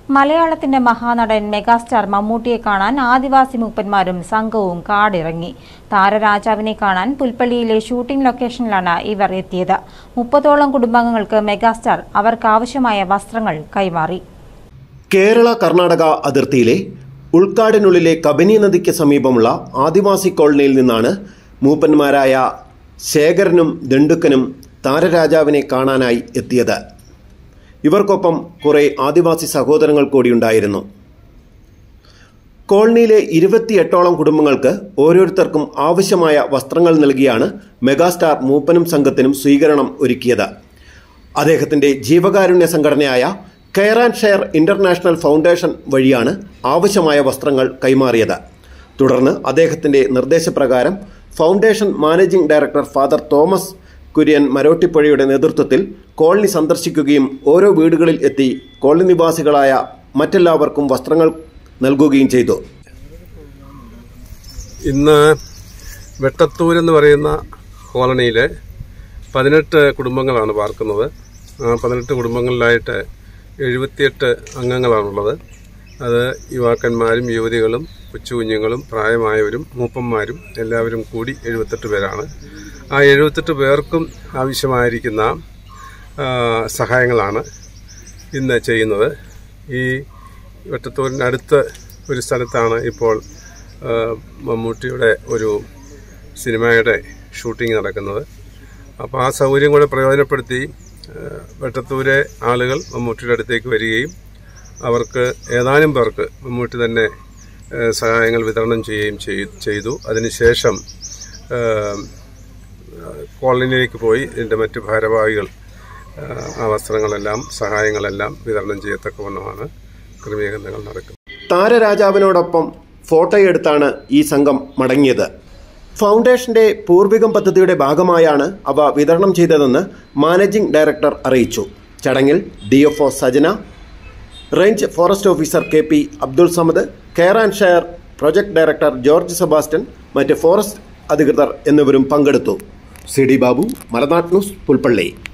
മലയാളത്തിന്റെ മഹാനടൻ മെഗാസ്റ്റാർ മമ്മൂട്ടിയെ കാണാൻ ആദിവാസി മൂപ്പന്മാരും സംഘവും കാടിറങ്ങി താരരാജാവിനെ കാണാൻ പുൽപ്പള്ളിയിലെ ഷൂട്ടിംഗ് ലൊക്കേഷനിലാണ് ഇവർ എത്തിയത് മുപ്പതോളം കുടുംബാംഗങ്ങൾക്ക് മെഗാസ്റ്റാർ അവർക്കാവശ്യമായ വസ്ത്രങ്ങൾ കൈമാറി കേരള കർണാടക അതിർത്തിയിലെ ഉൾക്കാടിനുള്ളിലെ കബനി നദിക്ക് സമീപമുള്ള ആദിവാസി കോളനിയിൽ നിന്നാണ് മൂപ്പന്മാരായ ശേഖരനും ദണ്ഡുക്കനും താരരാജാവിനെ കാണാനായി എത്തിയത് ഇവർക്കൊപ്പം കുറേ ആദിവാസി സഹോദരങ്ങൾ കൂടിയുണ്ടായിരുന്നു കോളനിയിലെ ഇരുപത്തിയെട്ടോളം കുടുംബങ്ങൾക്ക് ഓരോരുത്തർക്കും ആവശ്യമായ വസ്ത്രങ്ങൾ നൽകിയാണ് മെഗാസ്റ്റാർ മൂപ്പനും സംഘത്തിനും സ്വീകരണം ഒരുക്കിയത് അദ്ദേഹത്തിന്റെ ജീവകാരുണ്യ സംഘടനയായ care and share international foundation വഴിയാണ് ആവശ്യമായ വസ്ത്രങ്ങൾ കൈമാറിയത് തുടർന്ന് അദ്ദേഹത്തിന്റെ നിർദ്ദേശപ്രകാരം foundation managing director father Thomas Kurian മരോട്ടിപ്പുഴയുടെ നേതൃത്വത്തിൽ കോളനി സന്ദർശിക്കുകയും ഓരോ വീടുകളിൽ എത്തി കോളനി നിവാസികളായ മറ്റെല്ലാവർക്കും വസ്ത്രങ്ങൾ നൽകുകയും ചെയ്തു ഇന്ന് വെട്ടത്തൂർ എന്ന് പറയുന്ന കോളനിയിൽ പതിനെട്ട് കുടുംബങ്ങളാണ് പാർക്കുന്നത് ആ പതിനെട്ട് കുടുംബങ്ങളിലായിട്ട് എഴുപത്തിയെട്ട് അംഗങ്ങളാണുള്ളത് അത് യുവാക്കന്മാരും യുവതികളും കൊച്ചുകുഞ്ഞുങ്ങളും പ്രായമായവരും മൂപ്പന്മാരും എല്ലാവരും കൂടി എഴുപത്തെട്ട് പേരാണ് ആ എഴുപത്തെട്ട് പേർക്കും ആവശ്യമായിരിക്കുന്ന ആ, സഹായങ്ങളാണ് ഇന്ന് ചെയ്യുന്നത് ഈ വെട്ടത്തൂരിനടുത്ത് ഒരു സ്ഥലത്താണ് ഇപ്പോൾ ആ, മമ്മൂട്ടിയുടെ ഒരു സിനിമയുടെ ഷൂട്ടിംഗ് നടക്കുന്നത് അപ്പോൾ ആ സൗകര്യം കൂടെ പ്രയോജനപ്പെടുത്തി ആ, വെട്ടത്തൂരെ ആളുകൾ മമ്മൂട്ടിയുടെ അടുത്തേക്ക് വരികയും അവർക്ക് ഏതാനും പേർക്ക് മമ്മൂട്ടി തന്നെ ആ, സഹായങ്ങൾ വിതരണം ചെയ്യുകയും ചെയ്- ചെയ്തു അതിനുശേഷം ആ, കോളനിയിലേക്ക് പോയി ഇതിൻ്റെ മറ്റ് ഭാരവാഹികൾ ആ, ആ വസ്ത്രങ്ങളെല്ലാം സഹായങ്ങളെല്ലാം വിതരണം ചെയ്യത്തക്കവണ്ണമാണ് ക്രമീകരണങ്ങൾ നടക്കുന്നത് താരരാജാവിനോടൊപ്പം ഫോട്ടോയെടുത്താണ് ഈ സംഘം മടങ്ങിയത് ഫൗണ്ടേഷന്റെ പൂർവികം പദ്ധതിയുടെ ഭാഗമായാണ് അവ വിതരണം ചെയ്തതെന്ന് മാനേജിംഗ് ഡയറക്ടർ അറിയിച്ചു ചടങ്ങിൽ D F O Sajana range forest officer K P Abdul Samad care and share project director George Sebastian മറ്റ് ഫോറസ്റ്റ് അധികൃതർ എന്നിവരും പങ്കെടുത്തു C D Babu Malanad news Pulpally